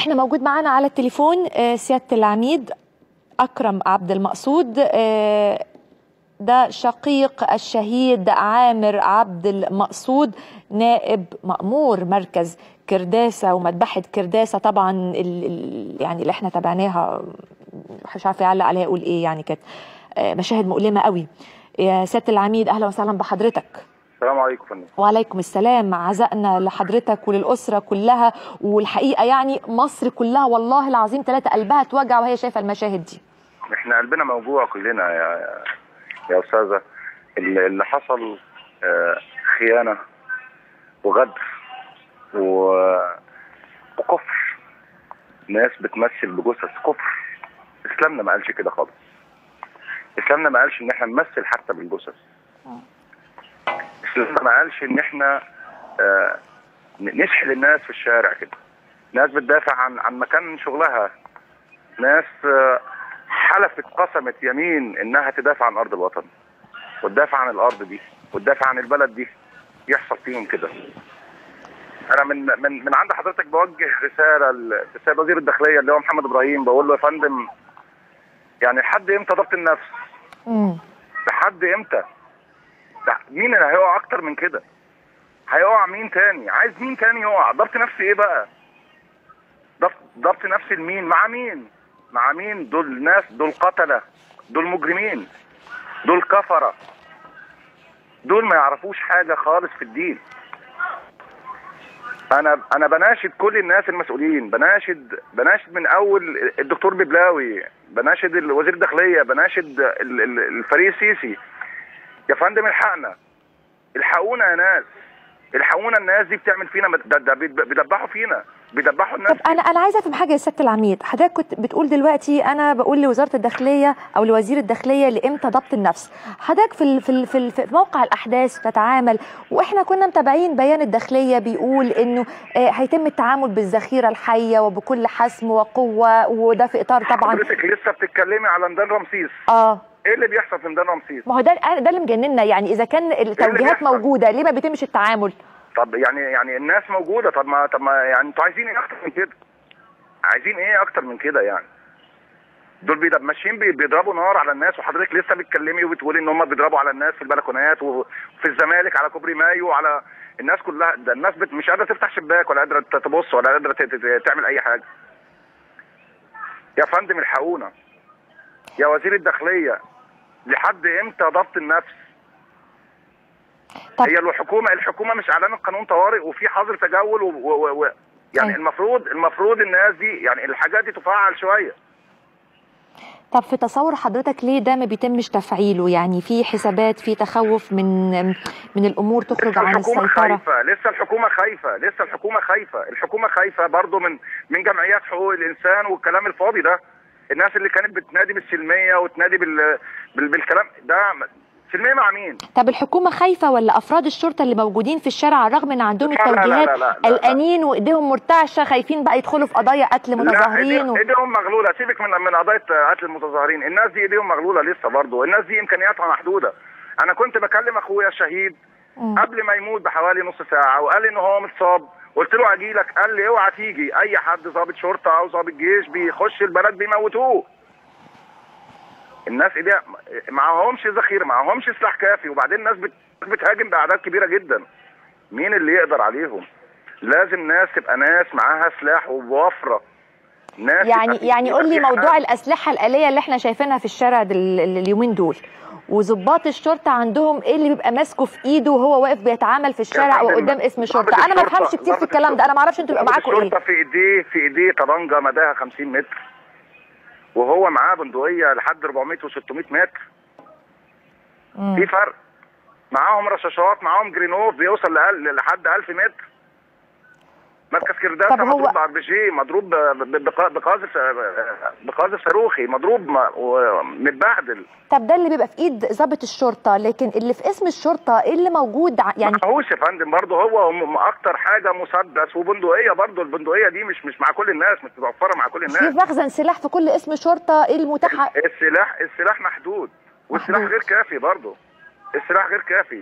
احنا موجود معانا على التليفون آه، سياده العميد اكرم عبد المقصود آه، ده شقيق الشهيد عامر عبد المقصود نائب مأمور مركز كرداسة ومذبحة كرداسة طبعا ال ال يعني اللي احنا تابعناها مش عارفة يعلق عليها يقول ايه يعني كانت آه، مشاهد مؤلمة قوي يا سيادة العميد أهلا وسهلا بحضرتك السلام عليكم يا فندم وعليكم السلام عزائنا لحضرتك وللأسرة كلها والحقيقة يعني مصر كلها والله العظيم ثلاثة قلبها توجع وهي شايفة المشاهد دي احنا قلبنا موجوع كلنا يا يا استاذه اللي اللي حصل آه، خيانه وغدر و- وكفر ناس بتمثل بجثث كفر اسلامنا ما قالش كده خالص اسلامنا ما قالش ان احنا نمثل حتى بالجثث اسلامنا ما قالش ان احنا آه، ن- نسحل الناس في الشارع كده ناس بتدافع عن عن مكان شغلها ناس آه، حلفت قسمت يمين انها تدافع عن ارض الوطن وتدافع عن الارض دي وتدافع عن البلد دي يحصل فيهم كده انا من من من عند حضرتك بوجه رساله للسيد وزير الداخليه اللي هو محمد ابراهيم بقول له يا فندم يعني لحد امتى ضبط النفس؟ مم. لحد امتى؟ ده مين اللي هيقع اكتر من كده؟ هيقع مين تاني؟ عايز مين تاني يقع؟ ضبط نفس ايه بقى؟ ضبط ضبط نفس لمين؟ مع مين؟ مع مين؟ دول ناس دول قتله دول مجرمين دول كفره دول ما يعرفوش حاجه خالص في الدين انا انا بناشد كل الناس المسؤولين بناشد بناشد من اول الدكتور ببلاوي بناشد وزير الداخليه بناشد ال- ال- الفريق السيسي يا فندم الحقنا الحقونا يا ناس الحقونا الناس دي بتعمل فينا ده, ده بيد- بيدبحوا فينا بيدبحوا الناس طب انا انا عايزه افهم حاجه يا سياده العميد حضرتك كنت بتقول دلوقتي انا بقول لوزاره الداخليه او لوزير الداخليه لامتى ضبط النفس حضرتك في ال- في ال- في ال- في موقع الاحداث تتعامل واحنا كنا متابعين بيان الداخليه بيقول انه آه، هيتم التعامل بالذخيره الحيه وبكل حسم وقوه وده في اطار طبعا حضرتك لسه بتتكلمي على ميدان رمسيس اه ايه اللي بيحصل في ميدان رمسيس ما هو ده ده اللي مجننا يعني اذا كان التوجيهات بيحصل؟ موجوده ليه ما بيتمش التعامل طب يعني يعني الناس موجوده طب ما طب ما يعني انتوا عايزين ايه اكتر من كده؟ عايزين ايه اكتر من كده يعني؟ دول بيد- ماشيين بي- بيضربوا نار على الناس وحضرتك لسه بتتكلمي وبتقولي ان هم بيضربوا على الناس في البلكونات وفي الزمالك على كوبري مايو وعلى الناس كلها ده الناس بت مش قادره تفتح شباك ولا قادره تبص ولا قادره ت- ت- تعمل اي حاجه. يا فندم الحقونا. يا وزير الداخليه لحد امتى ضبط النفس؟ طب هي الحكومه الحكومه مش اعلنت قانون طوارئ وفي حظر تجول و... و... و... يعني أيوة. المفروض المفروض الناس دي يعني الحاجات دي تفعل شويه طب في تصور حضرتك ليه ده ما بيتمش تفعيله يعني في حسابات في تخوف من من الامور تخرج لسه عن الحكومه السيطره خايفه لسه الحكومه خايفه لسه الحكومه خايفه الحكومه خايفه برضه من من جمعيات حقوق الانسان والكلام الفاضي ده الناس اللي كانت بتنادي بالسلميه وتنادي بال... بال... بالكلام ده سلميه مع مين؟ طب الحكومه خايفه ولا افراد الشرطه اللي موجودين في الشارع على الرغم ان عندهم لا، لا، لا، التوجيهات لا، لا، لا. قلقانين وايديهم مرتعشه خايفين بقى يدخلوا في قضايا قتل لا متظاهرين و... إيدي- ايديهم مغلوله سيبك من من قضيه قتل المتظاهرين الناس دي ايديهم مغلوله لسه برضه الناس دي امكانياتها محدوده انا كنت بكلم اخويا الشهيد مم. قبل ما يموت بحوالي نص ساعه وقال لي ان هو متصاب قلت له اجي لك قال لي اوعى تيجي اي حد ضابط شرطه او ضابط جيش بيخش البلد بيموتوه الناس ايديها معهمش ذخيره معهمش سلاح كافي وبعدين الناس بت- بتهاجم باعداد كبيره جدا مين اللي يقدر عليهم لازم ناس تبقى ناس معاها سلاح وبوفره ناس يعني يبقى في- يعني يبقى قول لي في موضوع حاجة. الاسلحه الاليه اللي احنا شايفينها في الشارع دل... ال- اليومين دول وظباط الشرطه عندهم ايه اللي بيبقى ماسكه في ايده وهو واقف بيتعامل في الشارع او فندم، قدام اسم ضابط شرطه انا ما الشرطة- بفهمش كتير في ضابط الكلام ده انا ما اعرفش انتوا بيبقى ضابط معاكم ايه الشرطه في ايديه في ايديه طبنجه مداها 50 متر وهو معاه بندقيه لحد 400 و600 متر مم. في فرق معاهم رشاشات معاهم جرينوف بيوصل لأقل- لحد 1000 متر مركز كرداسه طب هو- مضروب بار بي جي مضروب ب- ب- بق- بقاذف بقاذف صاروخي مضروب م- ومتبهدل طب ده اللي بيبقى في ايد ضابط الشرطه لكن اللي في اسم الشرطه ايه اللي موجود ع- يعني معهوش يا فندم برضه هو م- اكتر حاجه مسدس وبندقيه برضه البندقيه دي مش مش مع كل الناس مش متوفره مع كل في الناس مخزن سلاح في كل اسم شرطه ايه المتاح السلاح السلاح محدود والسلاح محدود. غير كافي برضه السلاح غير كافي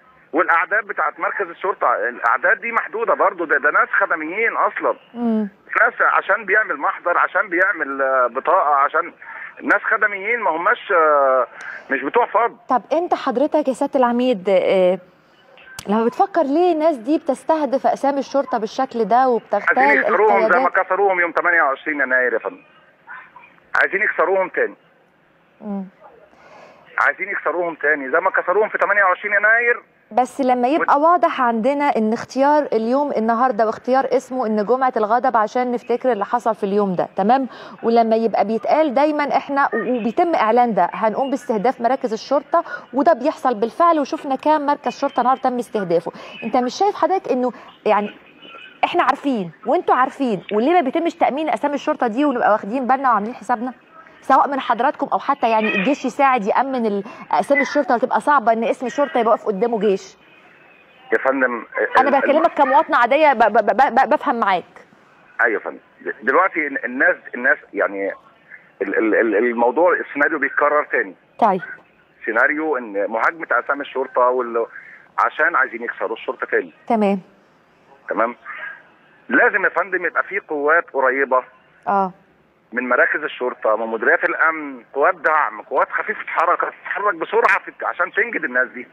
والاعداد بتاعت مركز الشرطه الاعداد دي محدوده برضه ده, ده ناس خدميين اصلا مم. ناس عشان بيعمل محضر عشان بيعمل آه، بطاقه عشان ناس خدميين ما هماش آه، مش بتوع فض طب انت حضرتك يا سياده العميد آه، لما بتفكر ليه الناس دي بتستهدف اقسام الشرطه بالشكل ده عايزين وبتغتال يكسروهم زي ما القيادات كسروهم يوم 28 يناير يا فندم عايزين يكسروهم تاني مم. عايزين يكسروهم تاني زي ما كسروهم في 28 يناير بس لما يبقى واضح عندنا ان اختيار اليوم النهارده واختيار اسمه ان جمعه الغضب عشان نفتكر اللي حصل في اليوم ده تمام ولما يبقى بيتقال دايما احنا وبيتم اعلان ده هنقوم باستهداف مراكز الشرطه وده بيحصل بالفعل وشفنا كام مركز شرطه النهارده تم استهدافه انت مش شايف حضرتك انه يعني احنا عارفين وانتوا عارفين وليه ما بيتمش تامين اسامي الشرطه دي ونبقى واخدين بالنا وعاملين حسابنا سواء من حضراتكم او حتى يعني الجيش يساعد يامن ال- اسامي الشرطه وتبقى صعبه ان اسم الشرطه يبقى واقف قدامه جيش يا فندم انا بكلمك كمواطنه عاديه ب- ب- ب- ب- بفهم معاك ايوه يا فندم دلوقتي الناس الناس يعني ال- ال- ال- الموضوع السيناريو بيتكرر تاني طيب سيناريو ان مهاجمه اسامي الشرطه وال... عشان عايزين يكسروا الشرطه تاني تمام تمام لازم يا فندم يبقى في قوات قريبه اه من مراكز الشرطه من مديريات الامن قوات دعم قوات خفيفه حركه تتحرك بسرعه في... عشان تنجد الناس دي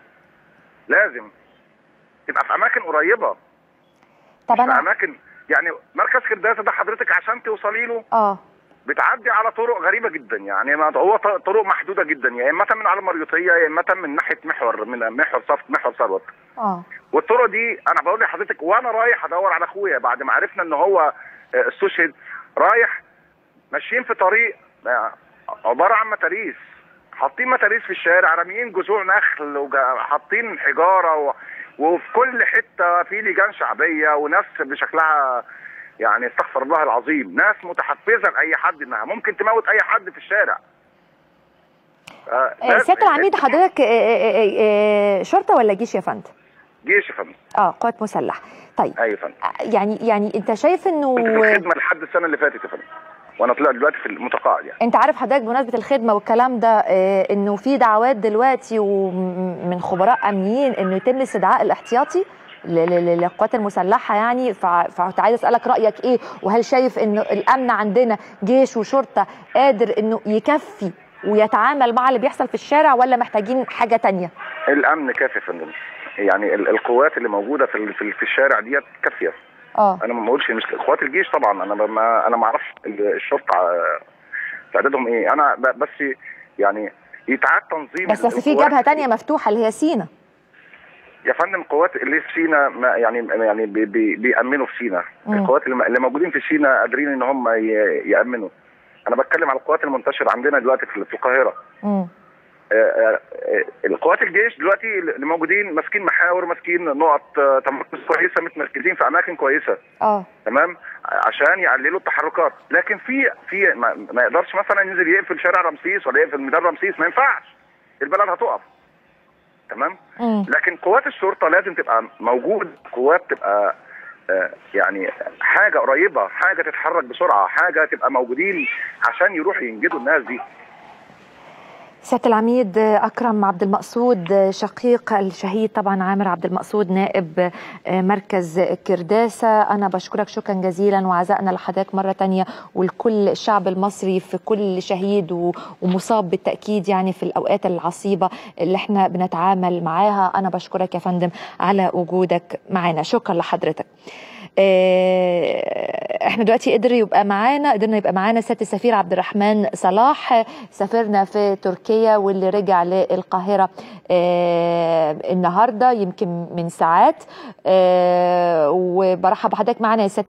لازم تبقى في اماكن قريبه طب في انا اماكن يعني مركز كرداسه ده حضرتك عشان توصلي له اه بتعدي على طرق غريبه جدا يعني ما هو ط- طرق محدوده جدا يا اما من على المريوطيه يا اما من ناحيه محور من محور صف محور ثروت اه والطرق دي انا بقول لحضرتك وانا رايح ادور على اخويا بعد ما عرفنا ان هو آه، استشهد رايح ماشيين في طريق آه، عباره عن متاريس حاطين متاريس في الشارع راميين جذوع نخل وحاطين حجاره و... وفي كل حته في لجان شعبيه وناس بشكلها يعني استغفر الله العظيم ناس متحفزه لاي حد انها ممكن تموت اي حد في الشارع آه، آه، ناس- سياده العميد حضرتك آه، آه، آه، آه، شرطه ولا جيش يا فندم جيش يا فندم اه قوات مسلحه طيب ايوه يا فندم آه، يعني يعني انت شايف انه كنت في الخدمه لحد السنه اللي فاتت يا فندم وانا طلعت دلوقتي في المتقاعد يعني انت عارف حضرتك بمناسبه الخدمه والكلام ده آه، انه في دعوات دلوقتي ومن خبراء امنيين انه يتم استدعاء الاحتياطي ل- ل- للقوات المسلحه يعني فع- فكنت عايز اسالك رايك ايه وهل شايف انه الامن عندنا جيش وشرطه قادر انه يكفي ويتعامل مع اللي بيحصل في الشارع ولا محتاجين حاجه تانية الامن كافي يا فندم يعني ال- القوات اللي موجوده في ال- في ال- في الشارع ديت كافيه اه انا ما بقولش مش قوات الجيش طبعا انا ما انا ما اعرفش ال- الشرطه آه، تعدادهم ايه انا ب- بس يعني يتعاد تنظيم بس اصل في القوات. جبهه تانية مفتوحه اللي هي سينا يا فندم قوات اللي في سينا ما يعني يعني بي بي بيامنوا في سينا مم. القوات اللي اللي موجودين في سينا قادرين ان هم ي- يامنوا انا بتكلم على القوات المنتشره عندنا دلوقتي في في القاهره امم آه، آه، آه، القوات الجيش دلوقتي اللي موجودين ماسكين محاور ماسكين نقط آه، تمركز كويسه متمركزين في اماكن كويسه اه تمام عشان يقللوا التحركات لكن في في ما, ما يقدرش مثلا ينزل يقفل شارع رمسيس ولا يقفل ميدان رمسيس ما ينفعش البلد هتقف تمام امم لكن قوات الشرطه لازم تبقى موجود قوات تبقى آه، يعني حاجه قريبه حاجه تتحرك بسرعه حاجه تبقى موجودين عشان يروحوا ينجدوا الناس دي سيادة العميد أكرم عبد المقصود شقيق الشهيد طبعا عامر عبد المقصود نائب مركز كرداسة أنا بشكرك شكرا جزيلا وعزائنا لحضرتك مرة تانية ولكل الشعب المصري في كل شهيد و- ومصاب بالتأكيد يعني في الأوقات العصيبة اللي احنا بنتعامل معاها أنا بشكرك يا فندم على وجودك معنا شكرا لحضرتك آه، احنا دلوقتي قدر يبقى معانا قدرنا يبقى معانا سياده السفير عبد الرحمن صلاح سافرنا في تركيا واللي رجع للقاهره آه، النهارده يمكن من ساعات آه، وبرحب بحضرتك معانا يا سياده